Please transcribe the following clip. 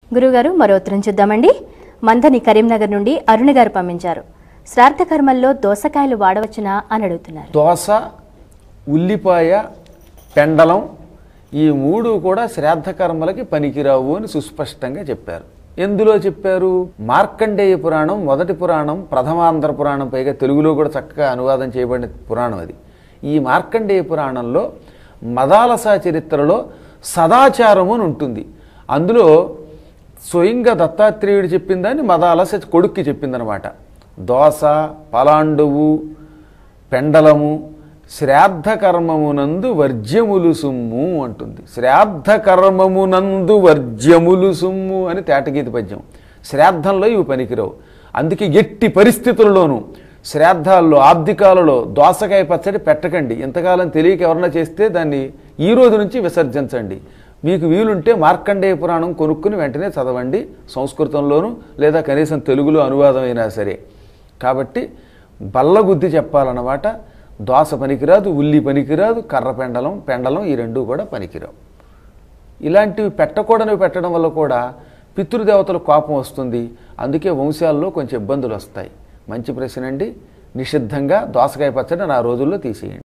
గురుగారు మరో ఉత్తరం చూద్దామండి మందని కరీంనగర్ నుండి అరుణ్ గారు పంపించారు శ్రాద్ధ కర్మల్లో దోసకాయలు వాడవచ్చునా అని అడుగుతున్నారు దోస ఉల్లిపాయ పెండలం ఈ మూడు కూడా శ్రాద్ధ కర్మలకి పనికిరావు అని సుస్పష్టంగా చెప్పారు ఎందులో చెప్పారు మార్కండేయ పురాణం మొదటి పురాణం ప్రథమాంధ్ర పురాణం పైగా తెలుగులో కూడా చక్కగా అనువాదం చేయబడిన పురాణం అది ఈ మార్కండేయ పురాణంలో మదాలస చరిత్రలో సదాచారము అని ఉంటుంది అందులో స్వయంగా దత్తాత్రేయుడు చెప్పిందని మదాలస కొడుక్కి చెప్పిందనమాట దోస పలాండువు పెండలము శ్రాద్ధ కర్మమునందు వర్జ్యములు సుమ్ము అంటుంది శ్రాద్ధ కర్మమునందు వర్జ్యములు సుమ్ము అని తేటగీత పద్యం శ్రాద్ధంలో ఇవి పనికిరావు అందుకే ఎట్టి పరిస్థితుల్లోనూ శ్రాద్ధాల్లో ఆబ్దికాలలో దోసకాయ పచ్చడి పెట్టకండి ఇంతకాలం తెలియక ఎవరన్నా చేస్తే దాన్ని ఈ రోజు నుంచి విసర్జించండి మీకు వీలుంటే మార్కండేయ పురాణం కొనుక్కుని వెంటనే చదవండి సంస్కృతంలోనూ లేదా కనీసం తెలుగులో అనువాదం అయినా సరే కాబట్టి బల్లగుద్ది చెప్పాలన్నమాట దోస పనికిరాదు ఉల్లి పనికిరాదు కర్ర పెండలం పెండలం ఈ రెండు కూడా పనికిరావు ఇలాంటివి పెట్టకూడనివి పెట్టడం వల్ల కూడా పితృదేవతల కోపం వస్తుంది అందుకే వంశాల్లో కొంచెం ఇబ్బందులు వస్తాయి మంచి ప్రశ్న అండి నిషిద్ధంగా దోసకాయ పచ్చడి నా రోజుల్లో తీసేయండి